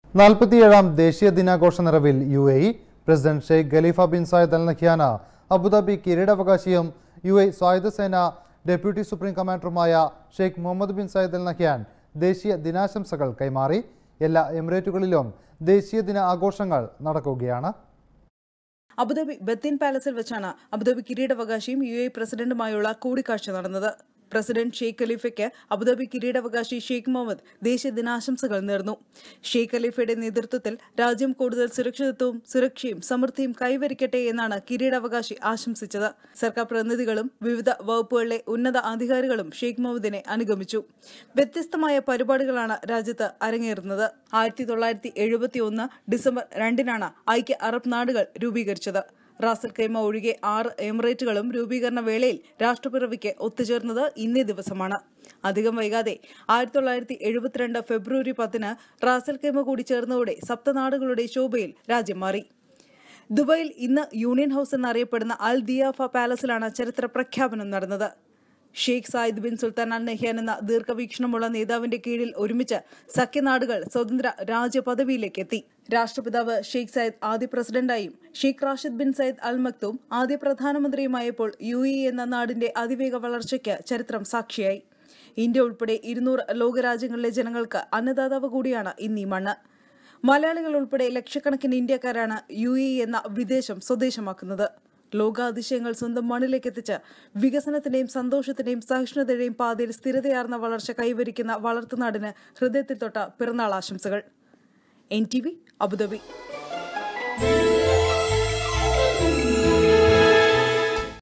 നാൽപ്പത്തിയേഴാം ദേശീയ ദിനാഘോഷ നിറവിൽ U A E president Sheikh Khalifa bin Zayed Al നഖ്യാന അബുദാബി കിരീടാവകാശിയും യു എ സ്വായുധ സേന ഡെപ്യൂട്ടി സുപ്രീം കമാൻഡറുമായ Sheikh Mohammed bin Zayed Al നഖ്യാൻ ദേശീയ ദിനാശംസകൾ കൈമാറി എല്ലാ എമിറേറ്റുകളിലും ദേശീയ ദിന ആഘോഷങ്ങൾ നടക്കുകയാണ് അബുദാബി ബത്തിൻ പാലസിൽ വെച്ചാണ് അബുദാബി കിരീടാവകാശിയും യു എ പ്രസിഡന്റുമായുള്ള കൂടിക്കാഴ്ച നടന്നത് പ്രസിഡന്റ് ഷെയ്ഖ് ഖലീഫയ്ക്ക് അബുദാബി കിരീടാവകാശി ഷെയ്ഖ് മുഹമ്മദ് ദേശീയ ദിനാശംസകൾ നേർന്നു ഷെയ്ഖ് ഖലീഫയുടെ നേതൃത്വത്തിൽ രാജ്യം കൂടുതൽ സുരക്ഷിതത്വവും സുരക്ഷയും സമൃദ്ധിയും കൈവരിക്കട്ടെ എന്നാണ് കിരീടാവകാശി ആശംസിച്ചത് സർക്കാർ പ്രതിനിധികളും വിവിധ വകുപ്പുകളിലെ ഉന്നത അധികാരികളും ഷെയ്ഖ് മുഹമ്മദിനെ അനുഗമിച്ചു വ്യത്യസ്തമായ പരിപാടികളാണ് രാജ്യത്ത് അരങ്ങേറുന്നത് ആയിരത്തി തൊള്ളായിരത്തി എഴുപത്തി ഒന്ന് ഡിസംബർ രണ്ടിനാണ് ഐക്യ അറബ് നാടുകൾ രൂപീകരിച്ചത് റാസൽ കൈമ ഒഴികെ ആറ് എമിറേറ്റുകളും രൂപീകരണ വേളയിൽ രാഷ്ട്രപിറവിക്ക് ഒത്തുചേർന്നത് ഇന്നേ ദിവസമാണ് അധികം വൈകാതെ ആയിരത്തി തൊള്ളായിരത്തി എഴുപത്തിരണ്ട് ഫെബ്രുവരി പത്തിന് റാസൽ കൈമ കൂടി ചേർന്നതോടെ സപ്തനാടുകളുടെ ശോഭയിൽ രാജ്യം മാറി ദുബായിൽ ഇന്ന് യൂണിയൻ ഹൌസ് എന്നറിയപ്പെടുന്ന അൽ ദിയാഫ പാലസിലാണ് ചരിത്ര പ്രഖ്യാപനം നടന്നത് Sheikh Zayed bin Sultan Al Nahyan എന്ന ദീർഘവീക്ഷണമുള്ള നേതാവിന്റെ കീഴിൽ ഒരുമിച്ച് സഖ്യനാടുകൾ സ്വതന്ത്ര രാജ്യപദവിയിലേക്ക് എത്തി രാഷ്ട്രപിതാവ് ഷെയ്ഖ് സായിദ് ആദ്യ പ്രസിഡന്റായും Sheikh Rashid bin Saeed Al Maktoum ആദ്യ പ്രധാനമന്ത്രിയുമായപ്പോൾ യു എ എന്ന നാടിന്റെ അതിവേഗ വളർച്ചയ്ക്ക് ചരിത്രം സാക്ഷിയായി ഇന്ത്യ ഉൾപ്പെടെ ഇരുന്നൂറ് ലോകരാജ്യങ്ങളിലെ ജനങ്ങൾക്ക് അന്നദാതാവ് കൂടിയാണ് ഇന്നീ മണ്ണ് മലയാളികൾ ഉൾപ്പെടെ ലക്ഷക്കണക്കിന് ഇന്ത്യക്കാരാണ് യു എ എന്ന വിദേശം സ്വദേശമാക്കുന്നത് ലോകാതിശയങ്ങൾ സ്വന്തം മണ്ണിലേക്ക് എത്തിച്ച് വികസനത്തിന്റെയും സന്തോഷത്തിന്റെയും സഹിഷ്ണുതയുടെയും പാതയിൽ സ്ഥിരതയാർന്ന വളർച്ച കൈവരിക്കുന്ന വളർത്തുനാടിന് ഹൃദയത്തിൽ തൊട്ട പിറന്നാൾ ആശംസകൾ എൻ ടി വി അബുദാബി